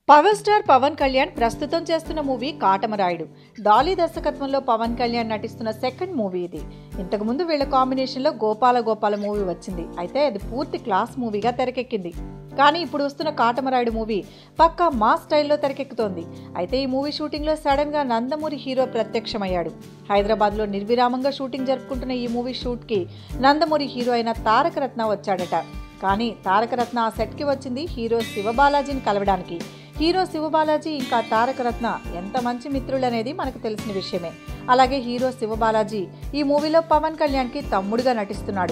power star Pawan Kalyan ప్రస్తుతం చేస్తున్న movie Katamarayudu Dolly దర్శకత్వంలో పవన్ కళ్యాణ్ నటిస్తున్న సెకండ్ మూవీ ఇది ఇంతకుముందు వీళ్ళ కాంబినేషన్లో గోపాల గోపాల మూవీ వచ్చింది అయితే అది పూర్తి క్లాస్ మూవీగా తెరకెక్కింది కానీ ఇప్పుడు వస్తున్న కాటమరాయుడు మూవీ పక్కా మా స్టైల్లో తెరకెక్కుతోంది అయితే ఈ మూవీ షూటింగ్లో సడన్గా నందమూరి హీరో ప్రత్యక్షమయ్యాడు హైదరాబాద్లో నిర్విరామంగా షూటింగ్ జరుపుకుంటున్న ఈ మూవీ షూట్కి నందమూరి హీరో అయిన తారక రత్న వచ్చాడట కానీ తారక రత్న ఆ సెట్కి వచ్చింది హీరో శివబాలాజీని కలవడానికి హీరో శివబాలాజీ ఇంకా తారక రత్న ఎంత మంచి మిత్రులనేది మనకు తెలిసిన విషయమే అలాగే హీరో శివబాలాజీ ఈ మూవీలో పవన్ కళ్యాణ్కి తమ్ముడుగా నటిస్తున్నాడు